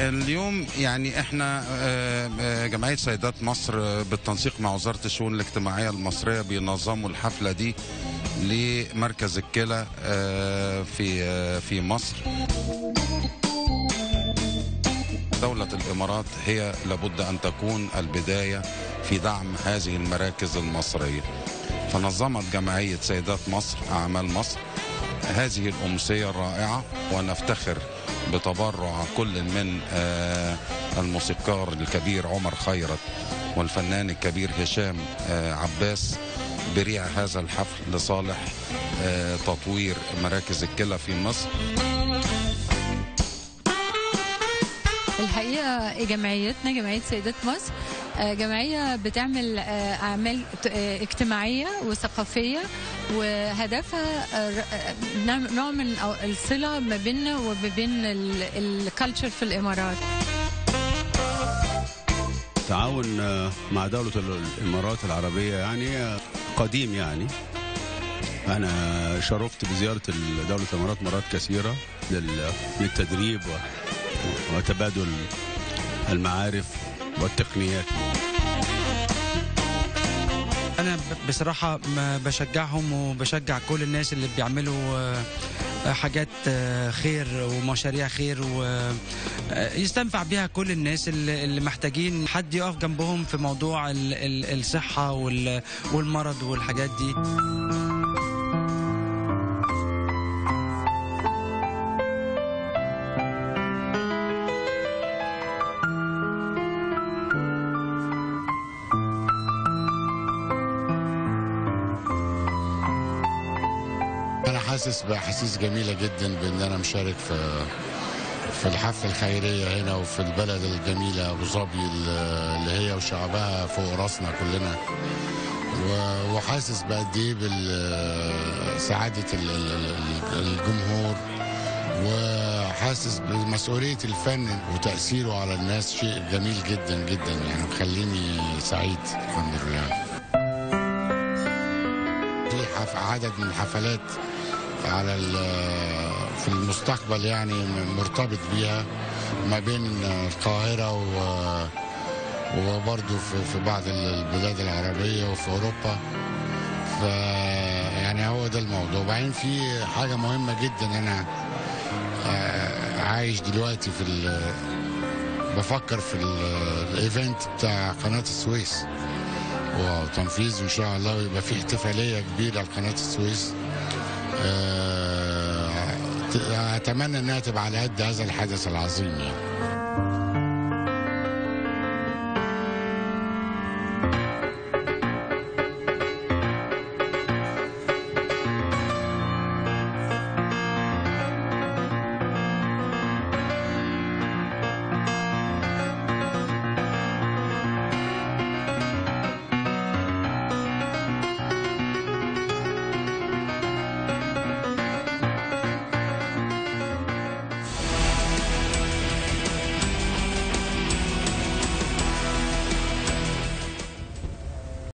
اليوم يعني احنا آه، آه، جمعيه سيدات مصر آه، بالتنسيق مع وزاره الشؤون الاجتماعيه المصريه بينظموا الحفله دي لمركز الكلى آه، في آه، في مصر دولة الإمارات هي لابد أن تكون البداية في دعم هذه المراكز المصرية فنظمت جمعية سيدات مصر أعمال مصر هذه الأمسية الرائعة ونفتخر بتبرع كل من آه، الموسيقار الكبير عمر خيرت والفنان الكبير هشام آه، عباس بريع هذا الحفل لصالح آه، تطوير مراكز الكلى في مصر الحقيقة جمعيتنا جمعية سيدات مصر آه، جمعية بتعمل آه، أعمال ت- آه، اجتماعية وثقافية وهدفها آه، ر- آه، نوع- نوع من أو- الصلة ما بيننا وما بين الكالتشر في الإمارات تعاون آه، مع دولة الإمارات العربية يعني آه، قديم يعني أنا شرفت بزيارة ال- دولة الإمارات مرات كثيرة لل- للتدريب و- وتبادل المعارف والتقنيات انا ب- بصراحه ما بشجعهم وبشجع كل الناس اللي بيعملوا آه، حاجات آه، خير ومشاريع خير ويستنفع بيها كل الناس اللي اللي محتاجين حد يقف جنبهم في موضوع ال- ال- الصحه وال- والمرض والحاجات دي أنا حاسس بأحاسيس جميلة جدا بإن أنا مشارك في في الحفلة الخيرية هنا وفي البلد الجميلة أبو ظبي اللي هي وشعبها فوق راسنا كلنا و- وحاسس بقد إيه بسعادة ال- ال- ال- الجمهور وحاسس بمسؤولية الفن وتأثيره على الناس شيء جميل جدا جدا يعني مخليني سعيد الحمد لله في حف- عدد من الحفلات على ال- في المستقبل يعني مرتبط بيها ما بين القاهرة و وبرضه في, في بعض البلاد العربية وفي أوروبا ف يعني هو ده الموضوع وبعدين في حاجة مهمة جدا أنا آه، عايش دلوقتي في ال- بفكر في ال- الايفنت بتاع قناة السويس وتنفيذ ان شاء الله ويبقى في احتفاليه كبيره لقناه السويس آه، ت- اتمنى انها تبقى على قد هذا الحدث العظيم يعني